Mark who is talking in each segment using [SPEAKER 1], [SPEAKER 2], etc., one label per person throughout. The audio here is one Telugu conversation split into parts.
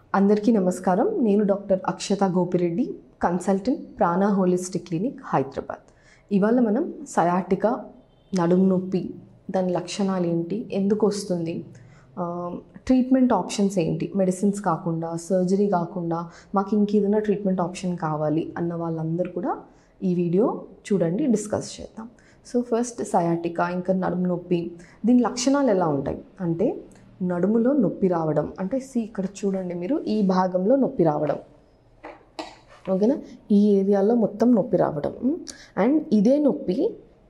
[SPEAKER 1] అందరికీ నమస్కారం నేను doctor Akshata Gopireddy consultant Prana holistic clinic Hyderabad ఇవాళ మనం సయాటికా నడుము నొప్పి దాని లక్షణాలు ఏంటి ఎందుకు వస్తుంది ఆ, ట్రీట్మెంట్ ఆప్షన్స్ ఏంటి మెడిసిన్స్ కాకుండా సర్జరీ కాకుండా మాకు ఇంకేదైనా ట్రీట్మెంట్ ఆప్షన్ కావాలి అన్న వాళ్ళందరూ కూడా ఈ వీడియో చూడండి డిస్కస్ చేద్దాం సో ఫస్ట్ సయాటికా ఇంకా నడుము నొప్పి దీని లక్షణాలు ఎలా ఉంటాయి అంటే నడుములో నొప్పి రావడం అంటే సి ఇక్కడ చూడండి మీరు ఈ భాగంలో నొప్పి రావడం ఓకేనా ఈ ఏరియాలో మొత్తం నొప్పి రావడం అండ్ ఇదే నొప్పి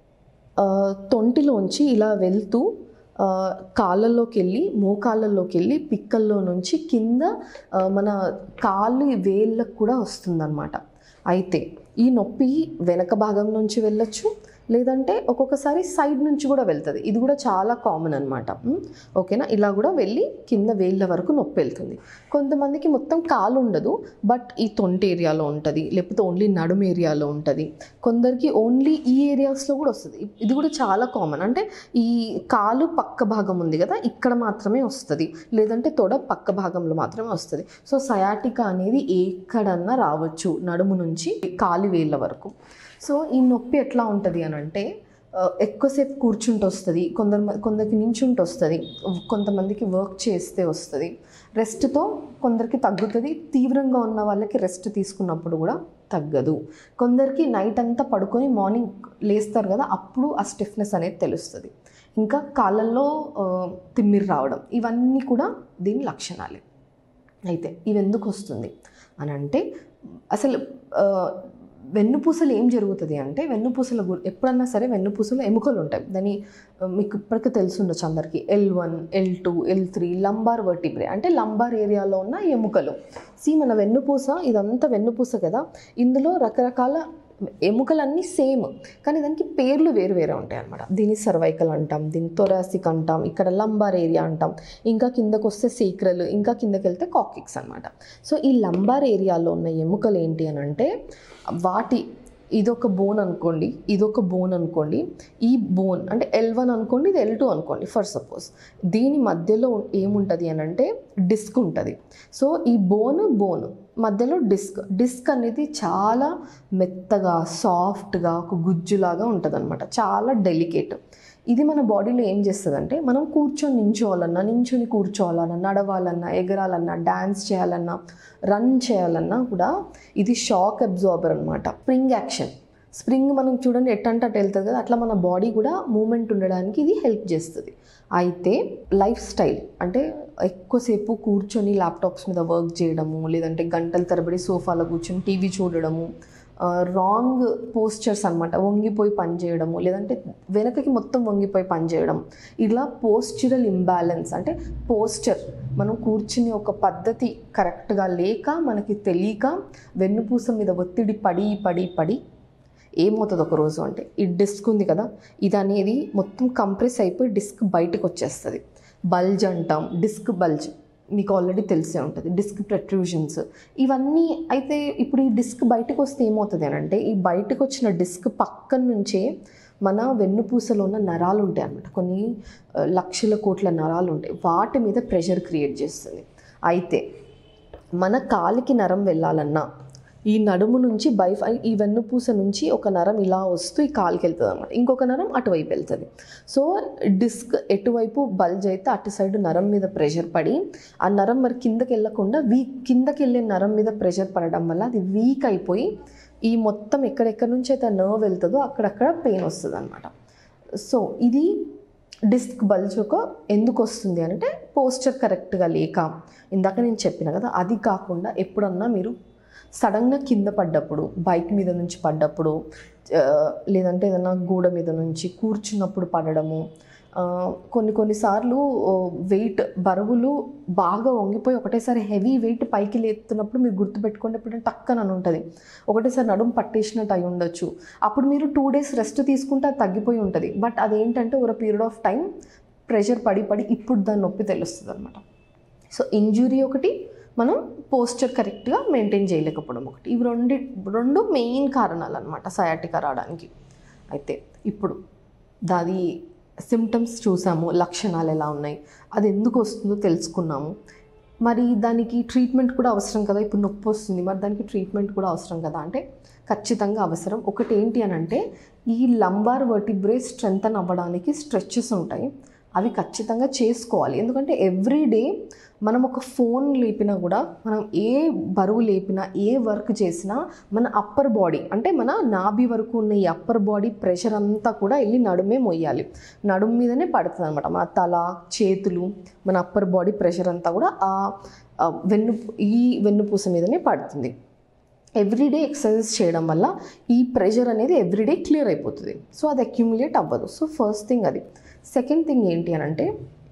[SPEAKER 1] ఆ, తొంటిలోంచి ఇలా వెళ్తూ ఆ, కాళ్ళల్లోకి వెళ్ళి మోకాళ్ళల్లోకి వెళ్ళి పిక్కల్లో నుంచి కింద ఆ, మన కాళ్ళు వేళ్ళకు కూడా వస్తుందన్నమాట అయితే ఈ నొప్పి వెనక భాగం నుంచి వెళ్ళొచ్చు లేదంటే ఒక్కొక్కసారి సైడ్ నుంచి కూడా వెళ్తుంది ఇది కూడా చాలా కామన్ అనమాట ఓకేనా ఇలా కూడా వెళ్ళి కింద వేళ్ళ వరకు నొప్పి వెళ్తుంది కొంతమందికి మొత్తం కాలు ఉండదు బట్ ఈ తొంటి ఏరియాలో ఉంటుంది లేకపోతే ఓన్లీ నడుము ఏరియాలో ఉంటుంది కొందరికి ఓన్లీ ఈ ఏరియాస్లో కూడా వస్తుంది ఇది కూడా చాలా కామన్ అంటే ఈ కాలు పక్క భాగం ఉంది కదా ఇక్కడ మాత్రమే వస్తుంది లేదంటే తొడ పక్క భాగంలో మాత్రమే వస్తుంది సో సయాటికా అనేది ఎక్కడన్నా రావచ్చు నడుము నుంచి కాలి వేళ్ళ వరకు సో ఈ నొప్పి ఎట్లా ఉంటుంది అని అంటే ఆ, ఎక్కువసేపు కూర్చుంటూ వస్తుంది కొందరు కొందరికి నించుంటూ వస్తుంది కొంతమందికి వర్క్ చేస్తే వస్తుంది రెస్ట్తో కొందరికి తగ్గుతుంది తీవ్రంగా ఉన్న వాళ్ళకి రెస్ట్ తీసుకున్నప్పుడు కూడా తగ్గదు కొందరికి నైట్ అంతా పడుకొని మార్నింగ్ లేస్తారు కదా అప్పుడు ఆ స్టిఫ్నెస్ అనేది తెలుస్తుంది ఇంకా కాళ్ళల్లో ఆ, తిమ్మిరి రావడం ఇవన్నీ కూడా దీని లక్షణాలే అయితే ఇవి ఎందుకు వస్తుంది అని అంటే అసలు ఆ, వెన్నుపూసలు ఏం జరుగుతుంది అంటే వెన్నుపూసల గు ఎప్పుడన్నా సరే వెన్నుపూసలు ఎముకలు ఉంటాయి దాని ఆ, మీకు ఇప్పటికీ తెలుసుండొచ్చు అందరికీ L one L two L three lumbar vertebrae అంటే లంబార్ ఏరియాలో ఉన్న ఎముకలు సి మన వెన్నుపూస ఇదంతా వెన్నుపూస కదా ఇందులో రకరకాల ఎముకలన్నీ సేమ్ కానీ దానికి పేర్లు వేరు వేరే ఉంటాయి అనమాట దీన్ని సర్వైకల్ అంటాం దీన్ని థొరాసిక్ అంటాం ఇక్కడ లంబార్ ఏరియా అంటాం ఇంకా కిందకు వస్తే సీక్రల్ ఇంకా కిందకి వెళ్తే కాకిక్స్ అనమాట సో ఈ లంబార్ ఏరియాలో ఉన్న ఎముకలు ఏంటి అని అంటే వాటి ఇదొక బోన్ అనుకోండి ఇదొక బోన్ అనుకోండి ఈ బోన్ అంటే ఎల్ వన్ అనుకోండి ఇది ఎల్ టూ అనుకోండి ఫర్ సపోజ్ దీని మధ్యలో ఏముంటుంది అని అంటే డిస్క్ ఉంటుంది సో ఈ బోన్ బోన్ మధ్యలో డిస్క్ డిస్క్ అనేది చాలా మెత్తగా సాఫ్ట్గా ఒక గుజ్జులాగా ఉంటుంది చాలా డెలికేట్ ఇది మన బాడీలో ఏం చేస్తుందంటే మనం కూర్చొని నించోవాలన్నా నించొని కూర్చోవాలన్నా నడవాలన్నా ఎగరాలన్నా డ్యాన్స్ చేయాలన్నా రన్ చేయాలన్నా కూడా ఇది షాక్ అబ్జార్బర్ అనమాట స్ప్రింగ్ యాక్షన్ స్ప్రింగ్ మనం చూడండి ఎట్టంటే అటు వెళ్తుంది కదా అట్లా మన బాడీ కూడా మూమెంట్ ఉండడానికి ఇది హెల్ప్ చేస్తుంది అయితే లైఫ్ స్టైల్ అంటే ఎక్కువసేపు కూర్చొని ల్యాప్టాప్స్ మీద వర్క్ చేయడము లేదంటే గంటల తరబడి సోఫాలో కూర్చొని టీవీ చూడడము రాంగ్ పోస్చర్స్ అనమాట వంగిపోయి పని చేయడము లేదంటే వెనకకి మొత్తం వంగిపోయి పని చేయడం ఇలా పోస్చరల్ ఇంబ్యాలెన్స్ అంటే పోస్చర్ మనం కూర్చుని ఒక పద్ధతి కరెక్ట్గా లేక మనకి తెలియక వెన్నుపూస మీద ఒత్తిడి పడి పడి పడి ఏమవుతుంది ఒక రోజు అంటే ఈ డిస్క్ ఉంది కదా ఇది అనేది మొత్తం కంప్రెస్ అయిపోయి డిస్క్ బయటకు వచ్చేస్తుంది బల్జ్ అంటాం డిస్క్ బల్జ్ మీకు ఆల్రెడీ తెలిసే ఉంటుంది డిస్క్ ప్రొట్రూషన్స్ ఇవన్నీ అయితే ఇప్పుడు ఈ డిస్క్ బయటకు వస్తే ఏమవుతుంది అని అంటే ఈ బయటకు వచ్చిన డిస్క్ పక్కన నుంచే మన వెన్నుపూసలో ఉన్న నరాలు ఉంటాయి అన్నమాట కొన్ని ఆ, లక్షల కోట్ల నరాలు ఉంటాయి వాటి మీద ప్రెషర్ క్రియేట్ చేస్తుంది అయితే మన కాలికి నరం వెళ్ళాలన్నా ఈ నడుము నుంచి బై ఈ వెన్నుపూస నుంచి ఒక నరం ఇలా వస్తూ ఈ కాలుకి వెళ్తుంది అనమాట ఇంకొక నరం అటువైపు వెళ్తుంది సో డిస్క్ ఎటువైపు బల్జ్ అయితే అటు సైడ్ నరం మీద ప్రెషర్ పడి ఆ నరం మరి కిందకి వెళ్ళకుండా వీక్ కిందకి వెళ్ళే నరం మీద ప్రెషర్ పడడం వల్ల అది వీక్ అయిపోయి ఈ మొత్తం ఎక్కడెక్కడి నుంచి అయితే నర్వ్ వెళ్తుందో అక్కడక్కడ పెయిన్ వస్తుంది అనమాట సో ఇది డిస్క్ బల్జ్ ఒక ఎందుకు వస్తుంది అంటే పోస్చర్ కరెక్ట్గా లేక ఇందాక నేను చెప్పిన కదా అది కాకుండా ఎప్పుడన్నా మీరు సడన్గా కింద పడ్డప్పుడు బైక్ మీద నుంచి పడ్డప్పుడు ఆ, లేదంటే ఏదైనా గోడ మీద నుంచి కూర్చున్నప్పుడు పడడము ఆ, కొన్ని కొన్నిసార్లు వెయిట్ బరువులు బాగా వంగిపోయి ఒకటేసారి హెవీ వెయిట్ పైకి లేస్తున్నప్పుడు మీరు గుర్తుపెట్టుకోండి ఎప్పుడంటే టక్కన అని ఉంటుంది ఒకటేసారి నడుము పట్టేసినట్టు అయి ఉండొచ్చు అప్పుడు మీరు టూ డేస్ రెస్ట్ తీసుకుంటే అది తగ్గిపోయి ఉంటుంది బట్ అదేంటంటే ఒక పీరియడ్ ఆఫ్ టైం ప్రెషర్ పడి పడి ఇప్పుడు దాని నొప్పి తెలుస్తుంది అనమాట సో ఇంజురీ ఒకటి మనం పోస్చర్ కరెక్ట్గా మెయింటైన్ చేయలేకపోవడం ఒకటి ఇవి రెండు రెండు మెయిన్ కారణాలు అనమాట సయాటికా రావడానికి అయితే ఇప్పుడు దాది సిమ్టమ్స్ చూసాము లక్షణాలు ఎలా ఉన్నాయి అది ఎందుకు వస్తుందో తెలుసుకున్నాము మరి దానికి ట్రీట్మెంట్ కూడా అవసరం కదా ఇప్పుడు నొప్పి వస్తుంది మరి దానికి ట్రీట్మెంట్ కూడా అవసరం కదా అంటే ఖచ్చితంగా అవసరం ఒకటి ఏంటి అని అంటే ఈ లంబార్ వర్టిబ్రే స్ట్రెంగ్తన్ అవ్వడానికి స్ట్రెచెస్ ఉంటాయి అవి ఖచ్చితంగా చేసుకోవాలి ఎందుకంటే ఎవ్రీ డే మనం ఒక ఫోన్ లేపినా కూడా మనం ఏ బరువు లేపినా ఏ వర్క్ చేసినా మన అప్పర్ బాడీ అంటే మన నాభి వరకు ఉన్న ఈ అప్పర్ బాడీ ప్రెషర్ అంతా కూడా వెళ్ళి నడుమే మొయ్యాలి నడుము మీదనే పడుతుంది అనమాట మన తల చేతులు మన అప్పర్ బాడీ ప్రెషర్ అంతా కూడా ఆ ఆ వెన్ను ఈ వెన్నుపూస మీదనే పడుతుంది ఎవ్రీడే ఎక్సర్సైజ్ చేయడం వల్ల ఈ ప్రెషర్ అనేది ఎవ్రీడే క్లియర్ అయిపోతుంది సో అది అక్యుములేట్ అవ్వదు సో ఫస్ట్ థింగ్ అది సెకండ్ థింగ్ ఏంటి అని అంటే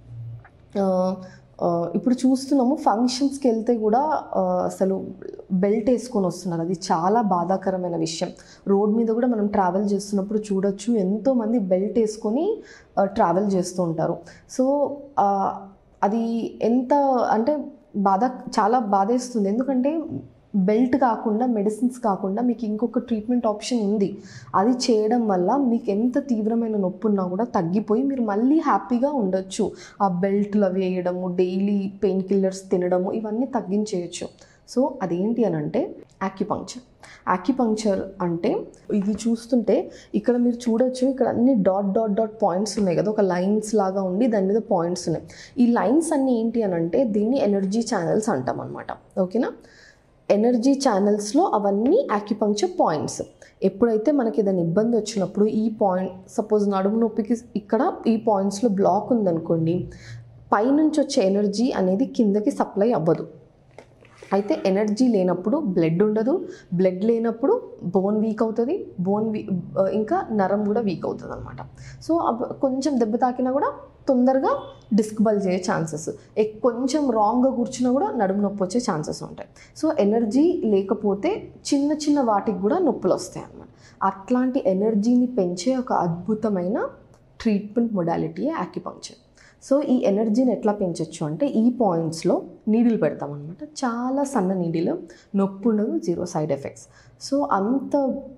[SPEAKER 1] ఆ, ఆ, ఇప్పుడు చూస్తున్నాము ఫంక్షన్స్కి వెళ్తే కూడా ఆ, అసలు బెల్ట్ వేసుకొని వస్తున్నారు అది చాలా బాధాకరమైన విషయం రోడ్ మీద కూడా మనం ట్రావెల్ చేస్తున్నప్పుడు చూడొచ్చు ఎంతోమంది బెల్ట్ వేసుకొని ట్రావెల్ చేస్తూ ఉంటారు సో ఆ, అది ఎంత అంటే బాధ చాలా బాధేస్తుంది ఎందుకంటే బెల్ట్ కాకుండా మెడిసిన్స్ కాకుండా మీకు ఇంకొక ట్రీట్మెంట్ ఆప్షన్ ఉంది అది చేయడం వల్ల మీకు ఎంత తీవ్రమైన నొప్పి ఉన్నా కూడా తగ్గిపోయి మీరు మళ్ళీ హ్యాపీగా ఉండొచ్చు ఆ బెల్ట్లు అవి వేయడము డైలీ పెయిన్ కిల్లర్స్ తినడము ఇవన్నీ తగ్గించేయచ్చు సో అదేంటి అని అంటే యాక్యుపంక్చర్ యాక్యుపంక్చర్ అంటే ఇది చూస్తుంటే ఇక్కడ మీరు చూడొచ్చు ఇక్కడ అన్ని డాట్ డాట్ డాట్ పాయింట్స్ ఉన్నాయి కదా ఒక లైన్స్ లాగా ఉండి దాని మీద పాయింట్స్ ఉన్నాయి ఈ లైన్స్ అన్నీ ఏంటి అని అంటే దీన్ని ఎనర్జీ ఛానల్స్ అంటాం అనమాట ఓకేనా ఎనర్జీ ఛానల్స్లో అవన్నీ యాక్యుపంక్చర్ పాయింట్స్ ఎప్పుడైతే మనకి ఏదైనా ఇబ్బంది వచ్చినప్పుడు ఈ పాయింట్ సపోజ్ నడుము నొప్పికి ఇక్కడ ఈ పాయింట్స్లో బ్లాక్ ఉందనుకోండి పైనుంచి వచ్చే ఎనర్జీ అనేది కిందకి సప్లై అవ్వదు అయితే ఎనర్జీ లేనప్పుడు బ్లడ్ ఉండదు బ్లడ్ లేనప్పుడు బోన్ వీక్ అవుతుంది బోన్ వీ ఇంకా నరం కూడా వీక్ అవుతుంది అనమాట సో అవ- కొంచెం దెబ్బ తాకినా కూడా తొందరగా డిస్క్ బల్జ్ అయ్యే ఛాన్సెస్ కొంచెం రాంగ్గా కూర్చున్నా కూడా నడుము నొప్పి వచ్చే ఛాన్సెస్ ఉంటాయి సో ఎనర్జీ లేకపోతే చిన్న చిన్న వాటికి కూడా నొప్పులు వస్తాయి అన్నమాట అట్లాంటి ఎనర్జీని పెంచే ఒక అద్భుతమైన ట్రీట్మెంట్ మొడాలిటీ యాక్యుపంక్చర్ సో ఈ ఎనర్జీని ఎట్లా పెంచవచ్చు అంటే ఈ పాయింట్స్లో నీడిల్ పెడతాం అనమాట చాలా సన్న నీడిల్ నొప్పి ఉండదు జీరో సైడ్ ఎఫెక్ట్స్ సో అంత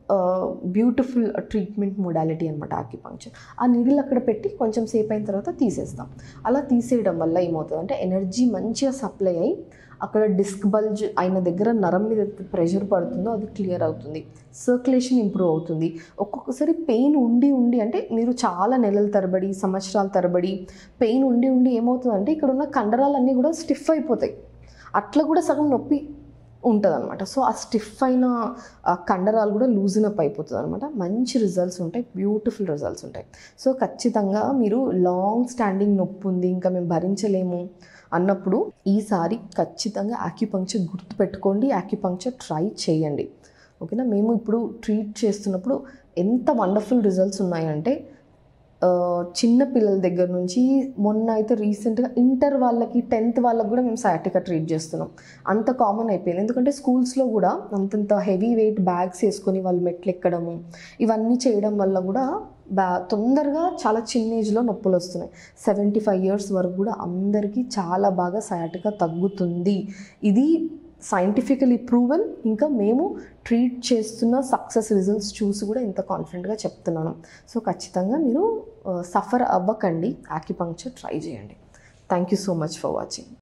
[SPEAKER 1] బ్యూటిఫుల్ ట్రీట్మెంట్ మొడాలిటీ అనమాట ఆక్యుపంక్చర్ ఆ నీడిల్ అక్కడ పెట్టి కొంచెం సేపు అయిన తర్వాత తీసేస్తాం అలా తీసేయడం వల్ల ఏమవుతుంది అంటే ఎనర్జీ మంచిగా సప్లై అయ్యి అక్కడ డిస్క్ బల్జ్ అయిన దగ్గర నరం మీద ప్రెషర్ పడుతుందో అది క్లియర్ అవుతుంది సర్క్యులేషన్ ఇంప్రూవ్ అవుతుంది ఒక్కొక్కసారి పెయిన్ ఉండి ఉండి అంటే మీరు చాలా నెలల తరబడి సంవత్సరాల తరబడి పెయిన్ ఉండి ఉండి ఏమవుతుందంటే ఇక్కడ ఉన్న కండరాలన్నీ కూడా స్టిఫ్ అయిపోతాయి అట్లా కూడా సగం నొప్పి ఉంటుంది అనమాట సో ఆ స్టిఫ్ అయిన ఆ కండరాలు కూడా లూజన్ అప్ అయిపోతుంది అనమాట మంచి రిజల్ట్స్ ఉంటాయి బ్యూటిఫుల్ రిజల్ట్స్ ఉంటాయి సో ఖచ్చితంగా మీరు లాంగ్ స్టాండింగ్ నొప్పి ఉంది ఇంకా మేము భరించలేము అన్నప్పుడు ఈసారి ఖచ్చితంగా యాక్యుపంక్చర్ గుర్తుపెట్టుకోండి యాక్యుపంక్చర్ ట్రై చేయండి ఓకేనా మేము ఇప్పుడు ట్రీట్ చేస్తున్నప్పుడు ఎంత వండర్ఫుల్ రిజల్ట్స్ ఉన్నాయంటే ఆ, చిన్న పిల్లల దగ్గర నుంచి మొన్న అయితే రీసెంట్గా ఇంటర్ వాళ్ళకి టెన్త్ వాళ్ళకి కూడా మేము సయాటికా ట్రీట్ చేస్తున్నాం అంత కామన్ అయిపోయింది ఎందుకంటే స్కూల్స్లో కూడా అంతంత హెవీ వెయిట్ బ్యాగ్స్ వేసుకొని వాళ్ళు మెట్లు ఎక్కడము ఇవన్నీ చేయడం వల్ల కూడా బ్యా తొందరగా చాలా చిన్న ఏజ్లో నొప్పులు వస్తున్నాయి సెవెంటీ ఫైవ్ ఇయర్స్ వరకు కూడా అందరికీ చాలా బాగా సయాటికా తగ్గుతుంది ఇది సైంటిఫికలీ ప్రూవెన్ ఇంకా మేము ట్రీట్ చేస్తున్న సక్సెస్ రిజల్ట్స్ చూసి కూడా ఇంత కాన్ఫిడెంట్గా చెప్తున్నాను సో ఖచ్చితంగా మీరు సఫర్ అవ్వకండి యాక్యుపంక్చర్ ట్రై చేయండి thank you so much for watching